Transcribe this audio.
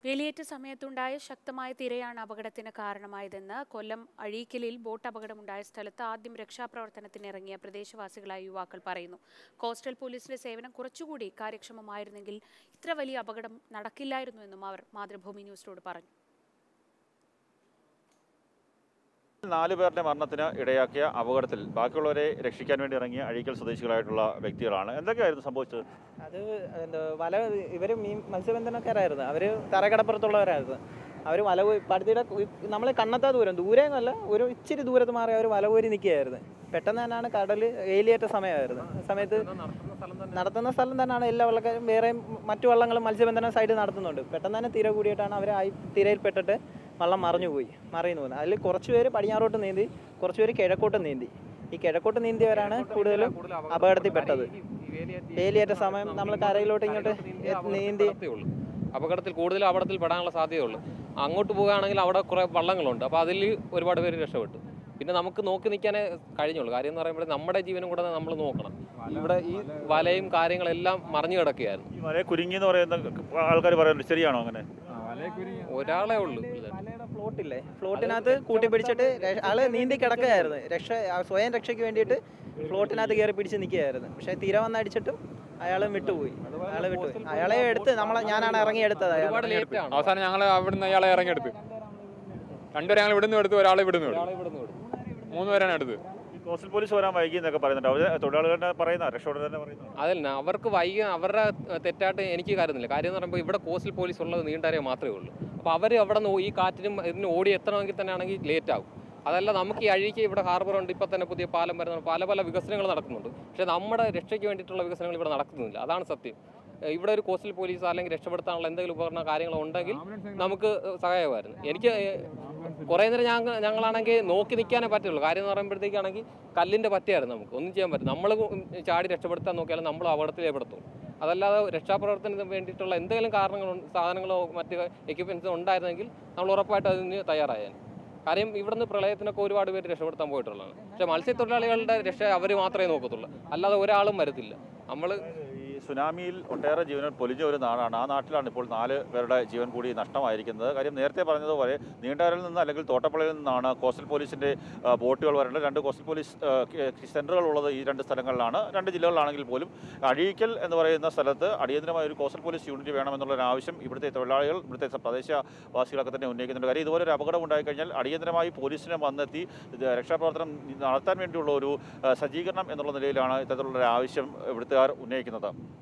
വേലിയേറ്റ സമയത്തുണ്ടായ ശക്തമായ തിരയാണ് അപകടത്തിന് കാരണമായതെന്ന് കൊല്ലം അഴീക്കലിൽ ബോട്ട് അപകടമുണ്ടായ സ്ഥലത്ത് ആദ്യം രക്ഷാപ്രവർത്തനത്തിനിറങ്ങിയ പ്രദേശവാസികളായ യുവാക്കൾ പറയുന്നു കോസ്റ്റൽ പോലീസിന്റെ സേവനം കുറച്ചുകൂടി കാര്യക്ഷമമായിരുന്നെങ്കിൽ ഇത്ര വലിയ അപകടം നടക്കില്ലായിരുന്നുവെന്നും അവർ മാതൃഭൂമി ന്യൂസിനോട് പറഞ്ഞു നാല് പേരുടെ മരണത്തിന് ഇടയാക്കിയ അപകടത്തിൽ ബാക്കിയുള്ളവരെ രക്ഷിക്കാൻ വേണ്ടി ഇറങ്ങിയ അഴീക്കൽ സ്വദേശികളായിട്ടുള്ള വ്യക്തികളാണ് എന്തൊക്കെയായിരുന്നു സംഭവിച്ചത് അത് എന്താ വല ഇവർ മീൻ മത്സ്യബന്ധനക്കാരായിരുന്നു അവർ തറകടപ്പുറത്തുള്ളവരായിരുന്നു അവർ വല കോരി പടുത്തിയുടെ നമ്മൾ കണ്ണെത്താ ദൂരം ദൂരെയൊന്നുമല്ല ഒരു ഇച്ചിരി ദൂരത്ത് മാറി അവർ വല കോരി നിൽക്കുകയായിരുന്നു പെട്ടെന്ന് തന്നെയാണ് കടൽ വേലിയേറ്റ സമയമായിരുന്നു ആ സമയത്ത് നടത്തുന്ന സ്ഥലം തന്നെയാണ് എല്ലാ വള്ളക്കാരും വേറെ മറ്റു വള്ളങ്ങളും മത്സ്യബന്ധന സൈഡ് നടത്തുന്നുണ്ട് പെട്ടെന്ന് തന്നെ തിര കൂടിയിട്ടാണ് അവർ ആ തിരയിൽപ്പെട്ടിട്ട് വള്ളം മറിഞ്ഞു പോയി മറിയുന്നു പോകുന്നത് അതിൽ കുറച്ച് പേര് പടിഞ്ഞാറോട്ട് നീന്തി കുറച്ച് പേര് കിഴക്കോട്ട് നീന്തി ഈ കിഴക്കോട്ട് നീന്തിയവരാണ് കൂടുതലും അപകടത്തിൽപ്പെട്ടത് വേലിയേറ്റ സമയം നമ്മൾ കരയിലോട്ട് ഇങ്ങോട്ട് നീന്തി ഉള്ളൂ അപകടത്തിൽ കൂടുതൽ അപകടത്തിൽ പെടാനുള്ള സാധ്യതയുള്ളൂ അങ്ങോട്ട് പോവുകയാണെങ്കിൽ അവിടെ കുറേ വള്ളങ്ങളുണ്ട് അപ്പോൾ അതിൽ ഒരുപാട് പേര് രക്ഷപ്പെട്ടു പിന്നെ നമുക്ക് നോക്കി നിൽക്കാനേ കഴിഞ്ഞുള്ളൂ കാര്യം എന്ന് പറയുമ്പോൾ നമ്മുടെ ജീവനും കൂടെ നമ്മൾ നോക്കണം ഇവിടെ ഈ വലയും കാര്യങ്ങളെല്ലാം മറിഞ്ഞു കിടക്കുകയായിരുന്നു ഈ വലയെ കുരുങ്ങി എന്ന് പറയുന്ന ആൾക്കാർ പറയുന്നുണ്ട് ശരിയാണോ അങ്ങനെ ഒരാളെ ഉള്ളൂ വലയുടെ ഫ്ലോട്ടില്ലേ ഫ്ലോട്ടിനകത്ത് കൂട്ടി പിടിച്ചിട്ട് ര- ആള് നീന്തി കിടക്കുകയായിരുന്നു രക്ഷ ആ സ്വയം രക്ഷയ്ക്ക് വേണ്ടിയിട്ട് ഫ്ലോട്ടിനകത്ത് കയറി പിടിച്ച് നിൽക്കുകയായിരുന്നു പക്ഷേ തീര വന്നടിച്ചിട്ടും അയാൾ വിട്ടുപോയി അയാൾ വിട്ടുപോയി അയാളെ എടുത്ത് നമ്മളെ ഞാനാണ് ഇറങ്ങി എടുത്തത് അയാൾ ഒരുപാട് ലേറ്റ് ആണ് അവസാനം ഞങ്ങൾ അവിടുന്ന് അയാളെ ഇറങ്ങിയെടുത്ത് രണ്ടുപേരെ ഞങ്ങൾ ഇവിടുന്ന് എടുത്തു ഒരാളെ ഇവിടുന്ന് എടുത്തു ഒരാളെ ഇവിടുന്ന് വിടും. മൂന്ന് പേരാണ് എടുത്ത് ഈ കോസ്റ്റൽ പോലീസ് വരാൻ വൈകി എന്നൊക്കെ പറയുന്നുണ്ട് അവർ തൊഴിലാളികൾ തന്നെ പറയുന്ന രക്ഷോടെ തന്നെ പറയുന്നു അതല്ല അവർക്ക് വൈകി അവരുടെ തെറ്റായിട്ട് എനിക്ക് കാര്യമൊന്നുമില്ല കാര്യം എന്ന് പറയുമ്പോൾ ഇവിടെ കോസ്റ്റൽ പോലീസ് ഉള്ളത് നീണ്ടരേ മാത്രമേ ഉള്ളൂ അപ്പോൾ അവർ അവിടെ നിന്ന് ഈ കാറ്റിനും ഇതിന് ഓടി എത്തണമെങ്കിൽ തന്നെ ആണെങ്കിൽ ലേറ്റ് ആകും അതല്ല നമുക്ക് ഈ അഴീക്ക് ഇവിടെ ഹാർബർ ഉണ്ട് ഇപ്പം തന്നെ പുതിയ പാലം വരുന്ന പല പല വികസനങ്ങൾ നടക്കുന്നുണ്ട് പക്ഷേ നമ്മുടെ രക്ഷയ്ക്ക് വേണ്ടിയിട്ടുള്ള വികസനങ്ങൾ ഇവിടെ നടക്കുന്നില്ല അതാണ് സത്യം ഏഹ് ഇവിടെ ഒരു കോസ്റ്റൽ പോലീസ് അല്ലെങ്കിൽ രക്ഷപ്പെടുത്താനുള്ള എന്തെങ്കിലും ഉപകരണ കാര്യങ്ങൾ ഉണ്ടെങ്കിൽ നമുക്ക് സഹായമായിരുന്നു എനിക്ക് കുറേ നേരം ഞങ്ങൾ ഞങ്ങളാണെങ്കിൽ നോക്കി നിൽക്കാനേ പറ്റുള്ളൂ കാര്യം എന്ന് പറയുമ്പോഴത്തേക്കാണെങ്കിൽ കല്ലിൻ്റെ പറ്റിയായിരുന്നു നമുക്ക് ഒന്നും ചെയ്യാൻ പറ്റും നമ്മൾ ചാടി രക്ഷപ്പെടുത്താൻ നോക്കിയാലും നമ്മൾ അപകടത്തിൽ ഏർപ്പെടുത്തും അതല്ലാതെ രക്ഷാപ്രവർത്തനത്തിന് വേണ്ടിയിട്ടുള്ള എന്തെങ്കിലും കാരണങ്ങളോ സാധനങ്ങളോ മറ്റ് എക്യുപ്മെൻസോ ഉണ്ടായിരുന്നെങ്കിൽ നമ്മൾ ഉറപ്പായിട്ട് അതിന് തയ്യാറായാൽ കാര്യം ഇവിടുന്ന് പ്രളയത്തിനൊക്കെ ഒരുപാട് പേര് രക്ഷപ്പെടുത്താൻ പോയിട്ടുള്ളതാണ് പക്ഷേ മത്സ്യത്തൊഴിലാളികളുടെ രക്ഷ അവർ മാത്രമേ നോക്കത്തുള്ളൂ അല്ലാതെ ഒരാളും വരത്തില്ല നമ്മൾ ഈ സുനാമിയിൽ ഒട്ടേറെ ജീവനുകൾ പൊലിഞ്ഞ ഒരു നാടാണ് ആ നാട്ടിലാണ് ഇപ്പോൾ നാല് പേരുടെ ജീവൻ കൂടി നഷ്ടമായിരിക്കുന്നത് കാര്യം നേരത്തെ പറഞ്ഞതുപോലെ നീണ്ടകരയിൽ നിന്ന് അല്ലെങ്കിൽ തോട്ടപ്പള്ളിയിൽ നിന്നാണ് കോസ്റ്റൽ പോലീസിൻ്റെ ആ, ബോട്ടുകൾ വരേണ്ടത് രണ്ട് കോസ്റ്റൽ പോലീസ് ആ, കെ- സെൻ്ററുകൾ ഉള്ളത് ഈ രണ്ട് സ്ഥലങ്ങളിലാണ് രണ്ട് ജില്ലകളിലാണെങ്കിൽ പോലും അഴീക്കൽ എന്ന് പറയുന്ന സ്ഥലത്ത് അടിയന്തരമായ ഒരു കോസ്റ്റൽ പോലീസ് യൂണിറ്റ് വേണമെന്നുള്ളൊരു ആവശ്യം ഇവിടുത്തെ തൊഴിലാളികൾ ഇവിടുത്തെ പ്രദേശവാസികളൊക്കെ തന്നെ ഉന്നയിക്കുന്നുണ്ട് കാര്യം ഇതുപോലെ ഒരു അപകടം ഉണ്ടായിക്കഴിഞ്ഞാൽ അടിയന്തരമായി പോലീസിനെ വന്നെത്തി ഇത് രക്ഷാപ്രവർത്തനം നടത്താൻ വേണ്ടിയുള്ള ഒരു ആ, സജ്ജീകരണം എന്നുള്ള നിലയിലാണ് ഇത്തരത്തിലുള്ള ഒരു ആവശ്യം ഇവിടുത്തുകാർ ഉന്നയിക്കുന്നത്